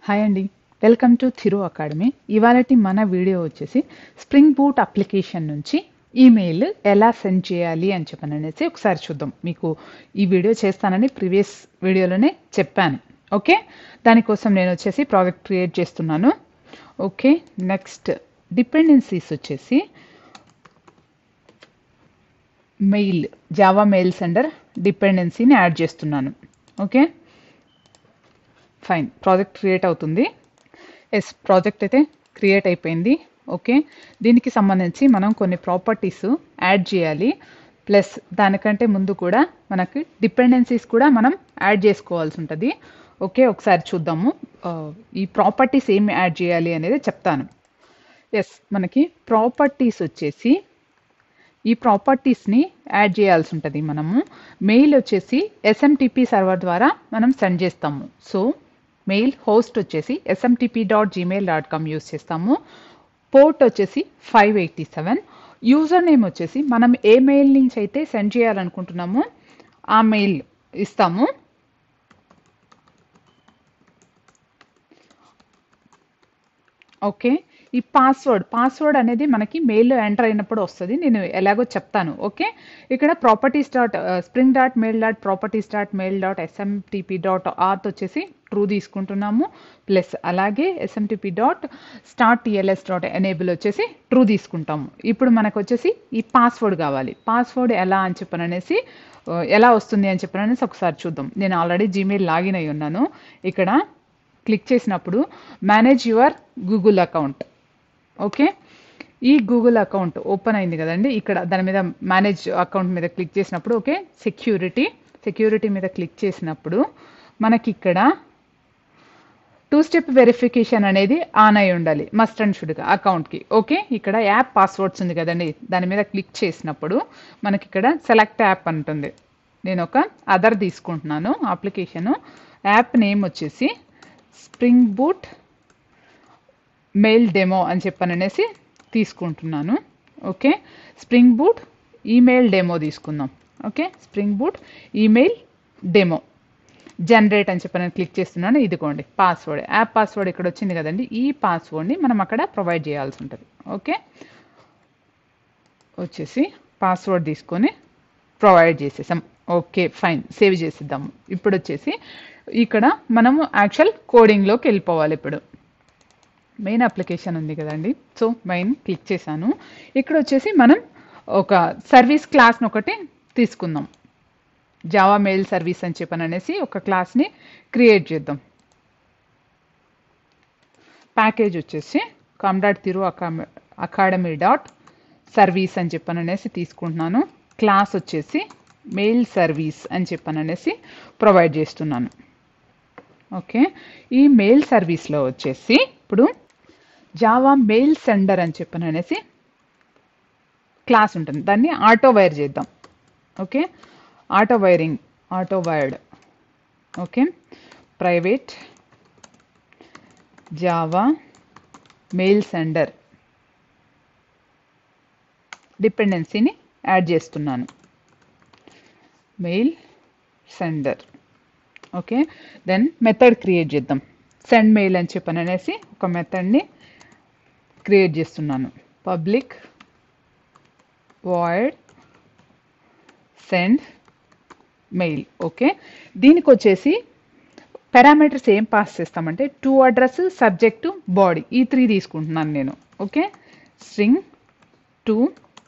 hi అండి welcome to Thiru academy ఇవాళటి మన వీడియో వచ్చేసి స్ప్రింగ్ బూట్ అప్లికేషన్ నుంచి ఈమెయిల్ ఎలా సెండ్ చేయాలి అని చెప్పని అనేసి ఒకసారి చూద్దాం మీకు ఈ వీడియో చేస్తానని ప్రీవియస్ వీడియోలోనే చెప్పాను ఓకే దానికోసం నేను వచ్చేసి ప్రాజెక్ట్ క్రియేట్ చేస్తున్నాను ఓకే నెక్స్ట్ డిపెండెన్సీస్ వచ్చేసి మెయిల్ జావా మెయిల్ సెండర్ డిపెండెన్సీని యాడ్ చేస్తున్నాను ఓకే ఫైన్ ప్రాజెక్ట్ క్రియేట్ అవుతుంది ఎస్ ప్రాజెక్ట్ అయితే క్రియేట్ అయిపోయింది ఓకే దీనికి సంబంధించి మనం కొన్ని ప్రాపర్టీస్ యాడ్ చేయాలి ప్లస్ దానికంటే ముందు కూడా మనకి డిపెండెన్సీస్ కూడా మనం యాడ్ చేసుకోవాల్సి ఉంటుంది ఓకే ఒకసారి చూద్దాము ఆ, ఈ ప్రాపర్టీస్ ఏమి యాడ్ చేయాలి అనేది చెప్తాను ఎస్ మనకి ప్రాపర్టీస్ వచ్చేసి ఈ ప్రాపర్టీస్ని యాడ్ చేయాల్సి ఉంటుంది మనము మెయిల్ వచ్చేసి ఎస్ఎంటిపి సర్వర్ ద్వారా మనం సెండ్ చేస్తాము సో మెయిల్ హోస్ట్ వచ్చేసి SMTP dot Gmail dot com use చేస్తాము పోర్ట్ వచ్చేసి five eighty seven user name వచ్చేసి మనం ఏ మెయిల్ నుంచి అయితే సెండ్ చేయాలనుకుంటున్నామో ఆ మెయిల్ ఇస్తాము ఓకే ఈ పాస్వర్డ్ పాస్వర్డ్ అనేది మనకి మెయిల్లో ఎంటర్ అయినప్పుడు వస్తుంది నేను ఎలాగో చెప్తాను ఓకే ఇక్కడ properties dot spring dot mail dot properties dot mail dot SMTP dot auth వచ్చేసి ట్రూ తీసుకుంటున్నాము ప్లస్ అలాగే SMTP dot start TLS dot enable వచ్చేసి ట్రూ తీసుకుంటాము ఇప్పుడు మనకు వచ్చేసి ఈ పాస్వర్డ్ కావాలి పాస్వర్డ్ ఎలా అని చెప్పని అనేసి ఆ, ఎలా వస్తుంది అని చెప్పని అనేసి ఒకసారి చూద్దాం నేను ఆల్రెడీ జీమెయిల్ లాగిన్ అయి ఉన్నాను ఇక్కడ క్లిక్ చేసినప్పుడు manage your Google account okay ఈ గూగుల్ అకౌంట్ ఓపెన్ అయింది కదండి ఇక్కడ దాని మీద మేనేజ్ అకౌంట్ మీద క్లిక్ చేసినప్పుడు ఓకే సెక్యూరిటీ సెక్యూరిటీ మీద క్లిక్ చేసినప్పుడు మనకి ఇక్కడ టూ స్టెప్ వెరిఫికేషన్ అనేది ఆన్ అయి ఉండాలి మస్ట్ అండ్ షుడ్గా అకౌంట్కి ఓకే ఇక్కడ యాప్ పాస్వర్డ్స్ ఉంది కదండి దాని మీద క్లిక్ చేసినప్పుడు మనకి ఇక్కడ సెలెక్ట్ యాప్ అంటుంది నేను ఒక అదర్ తీసుకుంటున్నాను అప్లికేషను యాప్ నేమ్ వచ్చేసి స్ప్రింగ్ బూట్ మెయిల్ డెమో అని చెప్పని అనేసి తీసుకుంటున్నాను okay spring boot email demo తీసుకుందాం okay spring boot email demo generate అని చెప్పి నేను క్లిక్ చేస్తున్నాను ఇదిగోండి పాస్వర్డ్ యాప్ పాస్వర్డ్ ఇక్కడ వచ్చింది కదండి ఈ పాస్వర్డ్ని మనం అక్కడ ప్రొవైడ్ చేయాల్సి ఉంటుంది ఓకే వచ్చేసి పాస్వర్డ్ తీసుకొని ప్రొవైడ్ చేసేసాం ఓకే ఫైన్ సేవ్ చేసేద్దాము ఇప్పుడు వచ్చేసి ఇక్కడ మనము యాక్చువల్ కోడింగ్లోకి వెళ్ళిపోవాలి ఇప్పుడు మెయిన్ అప్లికేషన్ ఉంది కదండి సో మెయిన్ క్లిక్ చేశాను ఇక్కడ వచ్చేసి మనం ఒక సర్వీస్ క్లాస్ని ఒకటి తీసుకుందాం జావా మెయిల్ సర్వీస్ అని చెప్పని అనేసి ఒక క్లాస్ని క్రియేట్ చేద్దాం ప్యాకేజ్ వచ్చేసి com dot Thiru academy dot service అని చెప్పని అనేసి తీసుకుంటున్నాను క్లాస్ వచ్చేసి మెయిల్ సర్వీస్ అని చెప్పని అనేసి ప్రొవైడ్ చేస్తున్నాను ఓకే ఈ మెయిల్ సర్వీస్లో వచ్చేసి ఇప్పుడు జావా మెయిల్ సెండర్ అని చెప్పని అనేసి క్లాస్ ఉంటుంది దాన్ని ఆటో వైర్ చేద్దాం okay auto wiring auto wired okay private Java mail sender డిపెండెన్సీని యాడ్ చేస్తున్నాను mail sender okay then method create చేద్దాం సెండ్ మెయిల్ అని చెప్పని అనేసి ఒక మెథడ్ని క్రియేట్ చేస్తున్నాను public void send mail okay దీనికి వచ్చేసి పారామీటర్స్ ఏం పాస్ చేస్తామంటే టూ అడ్రస్ సబ్జెక్టు బాడీ ఈ త్రీ తీసుకుంటున్నాను నేను okay string to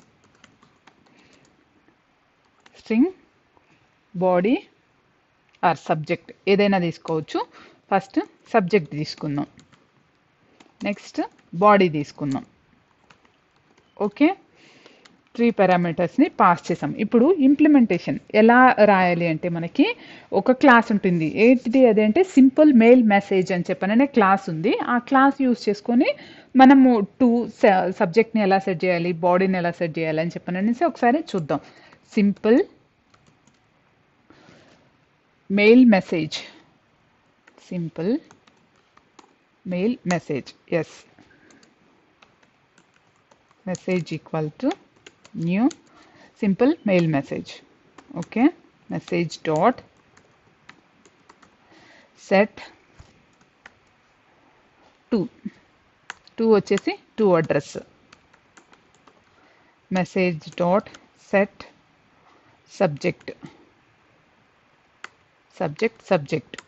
string body or subject ఏదైనా తీసుకోవచ్చు ఫస్ట్ సబ్జెక్ట్ తీసుకుందాం నెక్స్ట్ బాడీ తీసుకుందాం ఓకే త్రీ పారామీటర్స్ని పాస్ చేసాం ఇప్పుడు ఇంప్లిమెంటేషన్ ఎలా రాయాలి అంటే మనకి ఒక క్లాస్ ఉంటుంది ఏంటిది అదేంటే సింపుల్ మెయిల్ మెసేజ్ అని చెప్పననే క్లాస్ ఉంది ఆ క్లాస్ యూస్ చేసుకొని మనము టూ సబ్జెక్ట్ని ఎలా సెట్ చేయాలి బాడీని ఎలా సెట్ చేయాలి అని చెప్పననేసి ఒకసారి చూద్దాం simple mail message simple mail message yes message equal to new simple mail message okay message dot set to to వచ్చేసి to address message dot set subject subject subject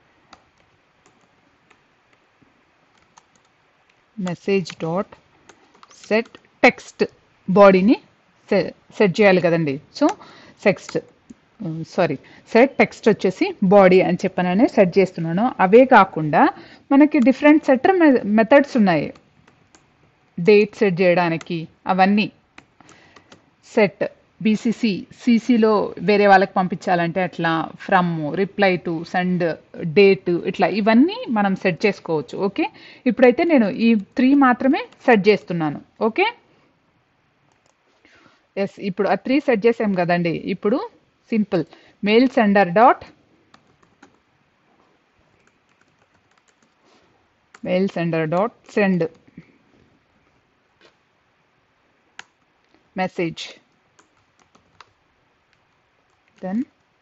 message dot set text బాడీని set చేయాలి కదండి so sext sorry set text వచ్చేసి body అని చెప్పననే set చేస్తున్నాను అవే కాకుండా మనకి డిఫరెంట్ సెట్ మెథడ్స్ ఉన్నాయి డేట్ సెట్ చేయడానికి అవన్నీ సెట్ బీసీసీ సీసీలో వేరే వాళ్ళకి పంపించాలంటే అట్లా from reply to send date ఇట్లా ఇవన్నీ మనం సెట్ చేసుకోవచ్చు ఓకే ఇప్పుడైతే నేను ఈ త్రీ మాత్రమే సెట్ చేస్తున్నాను ఓకే ఎస్ ఇప్పుడు ఆ త్రీ సెట్ చేసాం కదండి ఇప్పుడు simple mail sender dot mail sender dot send message then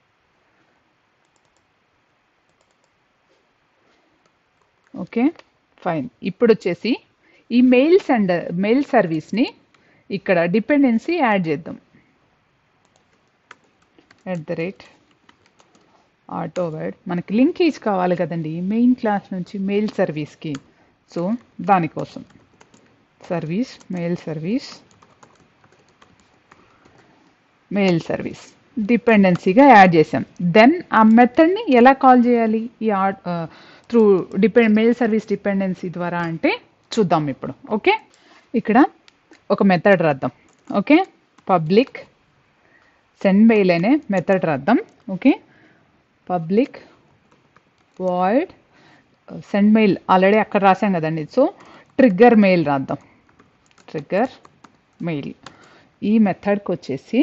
okay fine ఇప్పుడు వచ్చేసి ఈ మెయిల్ సెండర్ మెయిల్ సర్వీస్ని ఇక్కడ డిపెండెన్సీ యాడ్ చేద్దాం at the rate auto wired మనకి లింకేజ్ కావాలి కదండి మెయిన్ క్లాస్ నుంచి మెయిల్ సర్వీస్కి సో దానికోసం service mail service mail service డిపెండెన్సీగా యాడ్ చేసాం దెన్ ఆ మెథడ్ని ఎలా కాల్ చేయాలి ఈ through depend mail service dependency ద్వారా అంటే చూద్దాం ఇప్పుడు ఓకే ఇక్కడ ఒక మెథడ్ రాద్దాం ఓకే పబ్లిక్ సెండ్ మెయిల్ అనే మెథడ్ రాద్దాం okay public void send mail already అక్కడ రాసాం కదండి సో ట్రిగ్గర్ మెయిల్ రాద్దాం ట్రిగ్గర్ మెయిల్ ఈ మెథడ్కి వచ్చేసి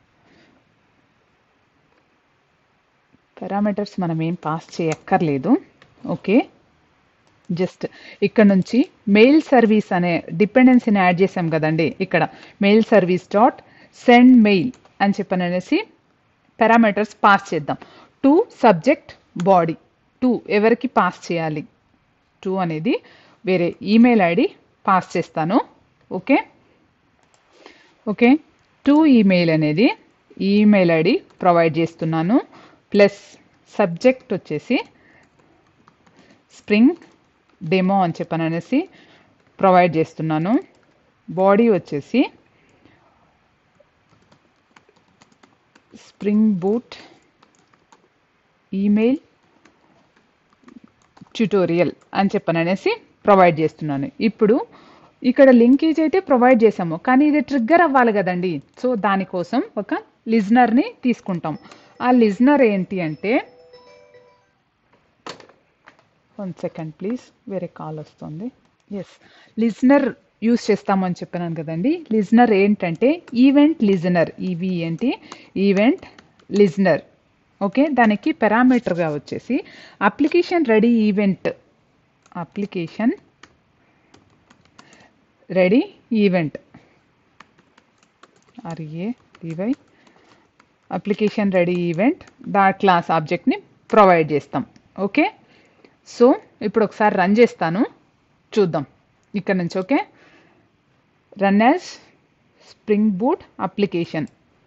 పారామీటర్స్ మనం ఏం పాస్ చేయక్కర్లేదు ఓకే జస్ట్ ఇక్కడ నుంచి మెయిల్ సర్వీస్ అనే డిపెండెన్సీని యాడ్ చేసాం కదండి ఇక్కడ mail service dot send mail అని చెప్పని అనేసి పారామీటర్స్ పాస్ చేద్దాం టు సబ్జెక్ట్ బాడీ టు ఎవరికి పాస్ చేయాలి టు అనేది వేరే ఈమెయిల్ ఐడి పాస్ చేస్తాను ఓకే ఓకే టు ఈమెయిల్ అనేది ఈమెయిల్ ఐడి ప్రొవైడ్ చేస్తున్నాను ప్లస్ సబ్జెక్ట్ వచ్చేసి స్ప్రింగ్ డెమో అని చెప్పని అనేసి ప్రొవైడ్ చేస్తున్నాను బాడీ వచ్చేసి స్ప్రింగ్ బూట్ ఈమెయిల్ ట్యుటోరియల్ అని చెప్పని అనేసి ప్రొవైడ్ చేస్తున్నాను ఇప్పుడు ఇక్కడ లింకేజ్ అయితే ప్రొవైడ్ చేసాము కానీ ఇది ట్రిగ్గర్ అవ్వాలి కదండి సో దానికోసం ఒక లిజనర్ని తీసుకుంటాం ఆ లిజనర్ ఏంటి అంటే వన్ సెకండ్ ప్లీజ్ వేరే కాల్ వస్తుంది ఎస్ లిజనర్ యూస్ చేస్తామని చెప్పినాను కదండి లిజనర్ ఏంటంటే ఈవెంట్ లిజనర్ ఈవి ఏంటి ఈవెంట్ లిజనర్ ఓకే దానికి పారామీటర్గా వచ్చేసి application ready event application ready event R A E Y application ready event the class ఆబ్జెక్ట్ని ప్రొవైడ్ చేస్తాం ఓకే సో ఇప్పుడు ఒకసారి రన్ చేస్తాను చూద్దాం ఇక్కడ నుంచి okay run as spring boot application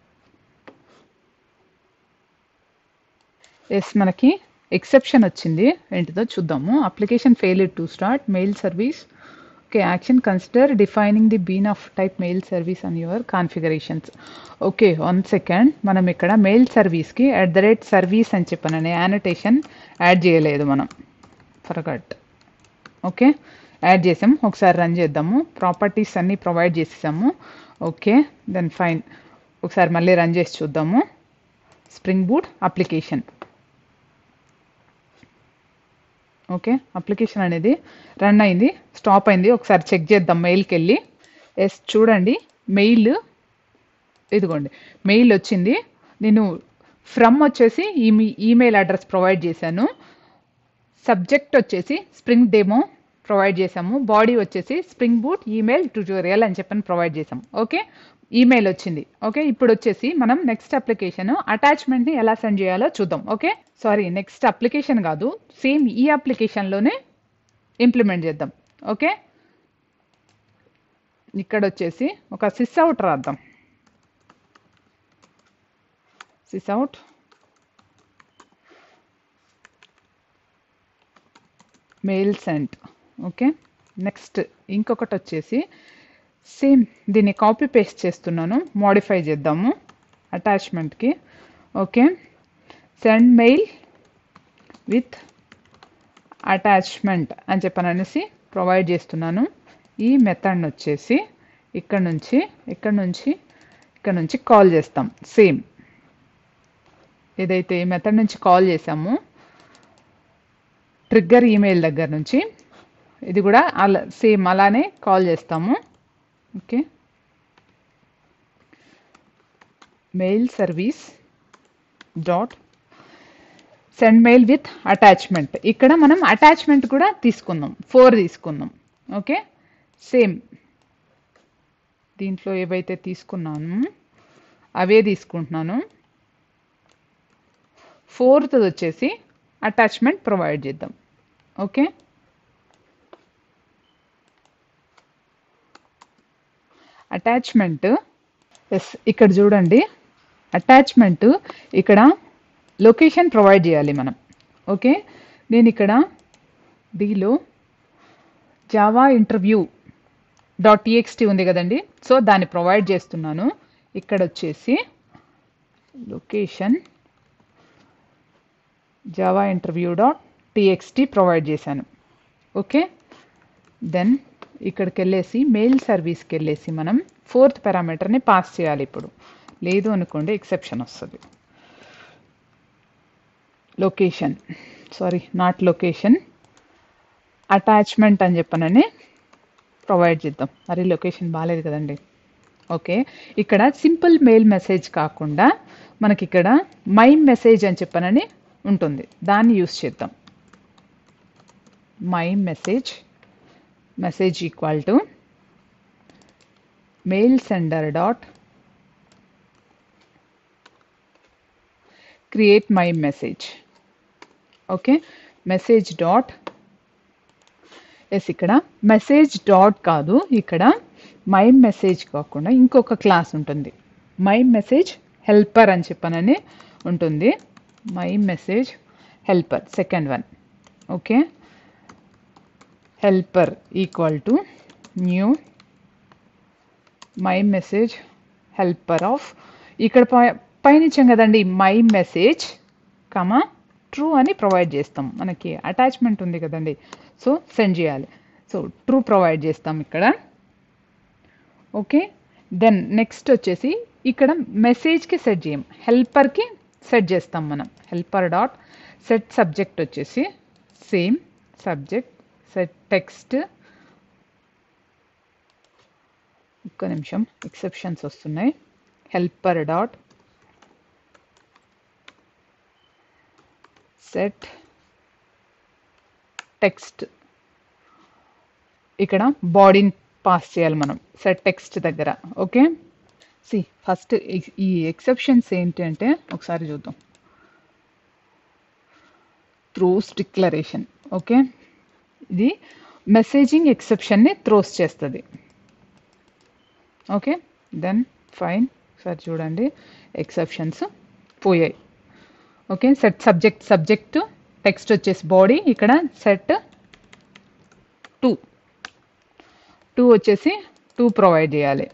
yes మనకి ఎక్సెప్షన్ వచ్చింది ఏంటిదో చూద్దాము application fail to start mail service okay action consider defining the bean of type mail service in your configurations okay one second మనం ఇక్కడ మెయిల్ సర్వీస్కి at the rate service అని చెప్పానని annotation add చేయలేదు మనం ఫర్గట్ ఓకే యాడ్ చేసాం ఒకసారి run చేద్దాము ప్రాపర్టీస్ అన్నీ ప్రొవైడ్ చేసేసాము ఓకే దెన్ ఫైన్ ఒకసారి మళ్ళీ రన్ చేసి చూద్దాము spring boot application okay application అనేది రన్ అయింది స్టాప్ అయింది ఒకసారి చెక్ చేద్దాం మెయిల్కి వెళ్ళి ఎస్ చూడండి మెయిల్ ఇదిగోండి మెయిల్ వచ్చింది నేను ఫ్రమ్ వచ్చేసి ఈ ఈమెయిల్ అడ్రస్ ప్రొవైడ్ చేశాను సబ్జెక్ట్ వచ్చేసి స్ప్రింగ్ డెమో ప్రొవైడ్ చేసాము బాడీ వచ్చేసి స్ప్రింగ్ బూట్ ఈమెయిల్ ట్యూటోరియల్ అని చెప్పని ప్రొవైడ్ చేసాం ఓకే ఈమెయిల్ వచ్చింది ఓకే ఇప్పుడు వచ్చేసి మనం నెక్స్ట్ అప్లికేషన్ అటాచ్మెంట్ని ఎలా సెండ్ చేయాలో చూద్దాం ఓకే సారీ నెక్స్ట్ అప్లికేషన్ కాదు సేమ్ ఈ అప్లికేషన్లోనే ఇంప్లిమెంట్ చేద్దాం ఓకే ఇక్కడ వచ్చేసి ఒక సిస్ అవుట్ రాద్దాం sys out mail sent okay next ఇంకొకటి వచ్చేసి సేమ్ దీన్ని కాపీ పేస్ట్ చేస్తున్నాను మోడిఫై చేద్దాము అటాచ్మెంట్కి okay send mail with attachment అని చెప్పని అనేసి ప్రొవైడ్ చేస్తున్నాను ఈ మెథడ్ని వచ్చేసి ఇక్కడ నుంచి ఇక్కడ నుంచి ఇక్కడ నుంచి కాల్ చేస్తాం సేమ్ ఏదైతే ఈ మెథడ్ నుంచి కాల్ చేసామో ట్రిగ్గర్ ఈమెయిల్ దగ్గర నుంచి ఇది కూడా అలా సేమ్ అలానే కాల్ చేస్తాము okay mail service dot send mail with attachment ఇక్కడ మనం అటాచ్మెంట్ కూడా తీసుకుందాం ఫోర్ తీసుకుందాం ఓకే సేమ్ దీంట్లో ఏవైతే తీసుకున్నాను అవే తీసుకుంటున్నాను ఫోర్త్ వచ్చేసి అటాచ్మెంట్ ప్రొవైడ్ చేద్దాం ఓకే అటాచ్మెంట్ ఎస్ ఇక్కడ చూడండి అటాచ్మెంట్ ఇక్కడ లొకేషన్ ప్రొవైడ్ చేయాలి మనం ఓకే నేను ఇక్కడ దీలో జావా ఇంటర్వ్యూ డాట్ టీఎక్స్టీ ఉంది కదండి సో దాన్ని ప్రొవైడ్ చేస్తున్నాను ఇక్కడ వచ్చేసి location Java interview dot TXT provide చేశాను ఓకే దెన్ ఇక్కడికి వెళ్ళేసి మెయిల్ సర్వీస్కి వెళ్ళేసి మనం ఫోర్త్ పారామీటర్ని పాస్ చేయాలి ఇప్పుడు లేదు అనుకోండి ఎక్సెప్షన్ వస్తుంది location sorry not location attachment అని చెప్పనని ప్రొవైడ్ చేద్దాం మరి లొకేషన్ బాగాలేదు కదండి ఓకే ఇక్కడ సింపుల్ మెయిల్ మెసేజ్ కాకుండా మనకి ఇక్కడ మై మెసేజ్ అని చెప్పనని ఉంటుంది దాన్ని యూస్ చేద్దాం my message message equal to mail sender dot create my message okay message dot ఎస్ ఇక్కడ మెసేజ్ డాట్ కాదు ఇక్కడ మై మెసేజ్ కాకుండా ఇంకొక క్లాస్ ఉంటుంది మై మెసేజ్ హెల్పర్ అని చెప్పనని ఉంటుంది my message helper second one okay helper equal to new my message helper of ఇక్కడ పై- పైన ఇచ్చాం కదండి మై మెసేజ్ కమా ట్రూ అని ప్రొవైడ్ చేస్తాం మనకి అటాచ్మెంట్ ఉంది కదండి సో సెండ్ చేయాలి సో ట్రూ ప్రొవైడ్ చేస్తాం ఇక్కడ ఓకే దెన్ నెక్స్ట్ వచ్చేసి ఇక్కడ మెసేజ్కి సెట్ చేయం హెల్పర్కి సెట్ చేస్తాం మనం హెల్పర్ డాట్ సెట్ సబ్జెక్ట్ వచ్చేసి సేమ్ సబ్జెక్ట్ సెట్ టెక్స్ట్ ఒక్క నిమిషం ఎక్సెప్షన్స్ వస్తున్నాయి హెల్పర్ డాట్ సెట్ టెక్స్ట్ ఇక్కడ బాడీని పాస్ చేయాలి మనం సెట్ టెక్స్ట్ దగ్గర ఓకే సి ఫస్ట్ ఈ ఎక్సెప్షన్స్ ఏంటి అంటే ఒకసారి చూద్దాం త్రోస్ డిక్లరేషన్ ఓకే ఇది మెసేజింగ్ ఎక్సెప్షన్ని త్రోస్ చేస్తుంది ఓకే దెన్ ఫైన్ సార్ చూడండి ఎక్సెప్షన్స్ పోయాయి okay set subject subject text వచ్చేసి బాడీ ఇక్కడ సెట్ టూ టూ వచ్చేసి టూ ప్రొవైడ్ చేయాలి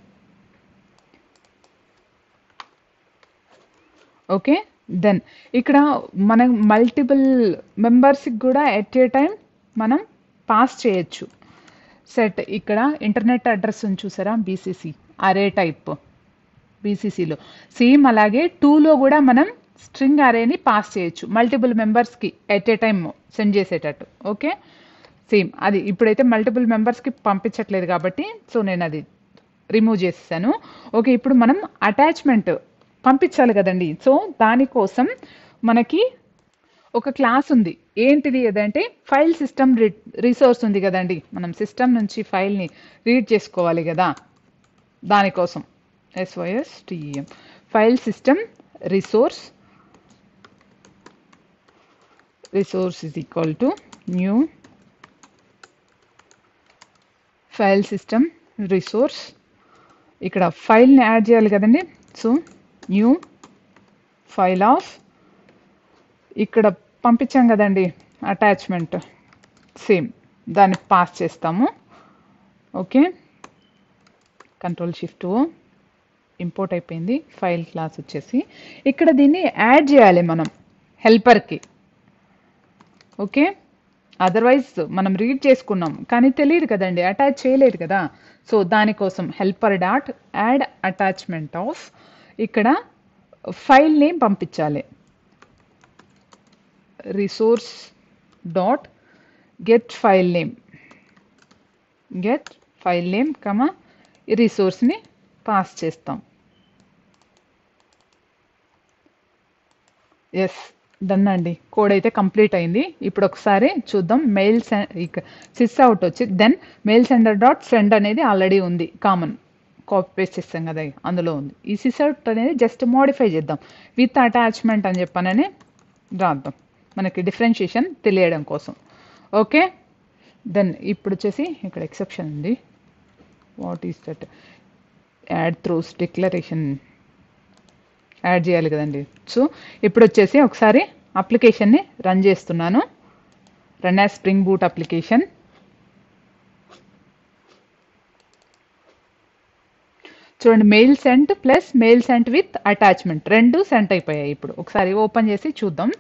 ఓకే దెన్ ఇక్కడ మనం మల్టిపుల్ మెంబర్స్కి కూడా ఎట్ ఏ టైం మనం పాస్ చేయొచ్చు సెట్ ఇక్కడ ఇంటర్నెట్ అడ్రస్ ఉంది చూసారా బీసీసీ అరే టైప్ బీసీసీలో సేమ్ అలాగే టూలో కూడా మనం స్ట్రింగ్ అరేని పాస్ చేయొచ్చు మల్టిపుల్ మెంబర్స్కి ఎట్ ఏ టైం సెండ్ చేసేటట్టు ఓకే సేమ్ అది ఇప్పుడైతే మల్టిపుల్ మెంబర్స్కి పంపించట్లేదు కాబట్టి సో నేను అది రిమూవ్ చేసేసాను ఓకే ఇప్పుడు మనం అటాచ్మెంట్ పంపించాలి కదండి సో దానికోసం మనకి ఒక క్లాస్ ఉంది ఏంటిది ఏదంటే ఫైల్ సిస్టమ్ రిసోర్స్ ఉంది కదండి మనం సిస్టమ్ నుంచి ఫైల్ని రీడ్ చేసుకోవాలి కదా దానికోసం ఎస్వైఎస్ టిఎం file system resource resource is equal to new file system resource ఇక్కడ ఫైల్ని యాడ్ చేయాలి కదండి సో న్యూ ఫైల్ ఆఫ్ ఇక్కడ పంపించాం కదండి అటాచ్మెంట్ సేమ్ దాన్ని పాస్ చేస్తాము ఓకే కంట్రోల్ షిఫ్ట్ ఇంపోర్ట్ అయిపోయింది ఫైల్ క్లాస్ వచ్చేసి ఇక్కడ దీన్ని యాడ్ చేయాలి మనం హెల్పర్కి ఓకే అదర్వైజ్ మనం రీడ్ చేసుకున్నాం కానీ తెలియదు కదండి అటాచ్ చేయలేదు కదా సో దానికోసం helper dot add attachment of ఇక్కడ ఫైల్ నేమ్ పంపించాలి resource dot get file name get file name comma ఈ రిసోర్స్ని పాస్ చేస్తాం ఎస్ డన్ అండి కోడ్ అయితే కంప్లీట్ అయింది ఇప్పుడు ఒకసారి చూద్దాం మెయిల్ సిస్ అవుట్ వచ్చి then mail sender dot send అనేది ఆల్రెడీ ఉంది కామన్ కాపీ పేస్ట్ చేస్తాం కదా అందులో ఉంది ఈ సిస్ అవుట్ అనేది జస్ట్ మోడిఫై చేద్దాం విత్ అటాచ్మెంట్ అని చెప్పనని రాద్దాం మనకి డిఫరెన్షియేషన్ తెలియడం కోసం ఓకే దెన్ ఇప్పుడు వచ్చేసి ఇక్కడ ఎక్సెప్షన్ ఉంది what is that add throws declaration add చేయాలి కదండి సో ఇప్పుడు వచ్చేసి ఒకసారి అప్లికేషన్ని రన్ చేస్తున్నాను run as spring boot application చూడండి mail sent plus mail sent with attachment రెండు సెంట్ అయిపోయాయి ఇప్పుడు ఒకసారి ఓపెన్ చేసి చూద్దాం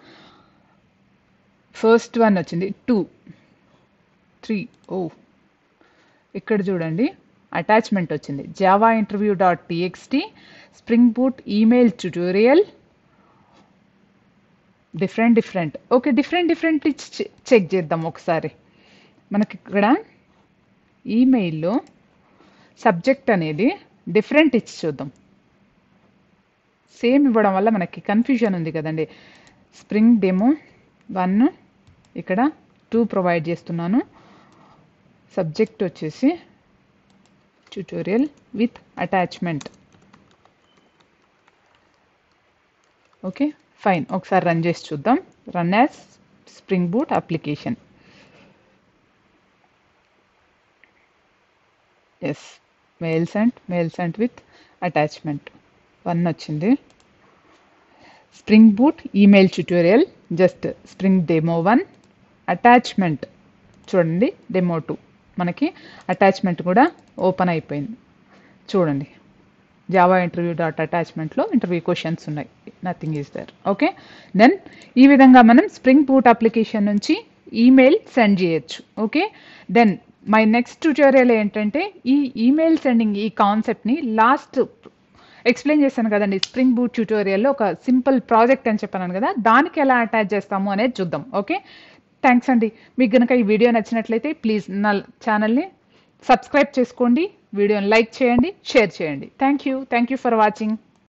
ఫస్ట్ వన్ వచ్చింది టూ త్రీ ఓ ఇక్కడ చూడండి అటాచ్మెంట్ వచ్చింది Java interview dot TXT spring boot email tutorial different different okay different different check చేద్దాం ఒకసారి మనకి ఇక్కడ ఈమెయిల్లో సబ్జెక్ట్ అనేది డిఫరెంట్ ఇచ్చి చూద్దాం సేమ్ ఇవ్వడం వల్ల మనకి కన్ఫ్యూజన్ ఉంది కదండి స్ప్రింగ్ డెమో వన్ ఇక్కడ టూ ప్రొవైడ్ చేస్తున్నాను సబ్జెక్ట్ వచ్చేసి tutorial with attachment okay fine ఒకసారి రన్ చేసి చూద్దాం run as spring boot application yes mail sent mail sent with attachment one వచ్చింది spring boot email tutorial just spring demo one attachment చూడండి demo two మనకి attachment కూడా open అయిపోయింది చూడండి Java interview dot అటాచ్మెంట్లో ఇంటర్వ్యూ క్వశ్చన్స్ ఉన్నాయి nothing is there okay then ఈ విధంగా మనం స్ప్రింగ్ బూట్ అప్లికేషన్ నుంచి ఈమెయిల్ సెండ్ చేయొచ్చు okay then my next tutorial ఏంటంటే ఈ ఈమెయిల్ సెండింగ్ ఈ కాన్సెప్ట్ని లాస్ట్ ఎక్స్ప్లెయిన్ చేశాను కదండి స్ప్రింగ్ బూట్ ట్యూటోరియల్లో ఒక సింపుల్ ప్రాజెక్ట్ అని చెప్పాను కదా దానికి ఎలా అటాచ్ చేస్తాము అనేది చూద్దాం ఓకే థ్యాంక్స్ అండి మీకు కనుక ఈ వీడియో నచ్చినట్లయితే ప్లీజ్ నా ఛానల్ని సబ్స్క్రైబ్ చేసుకోండి వీడియోని లైక్ చేయండి షేర్ చేయండి thank you thank you for watching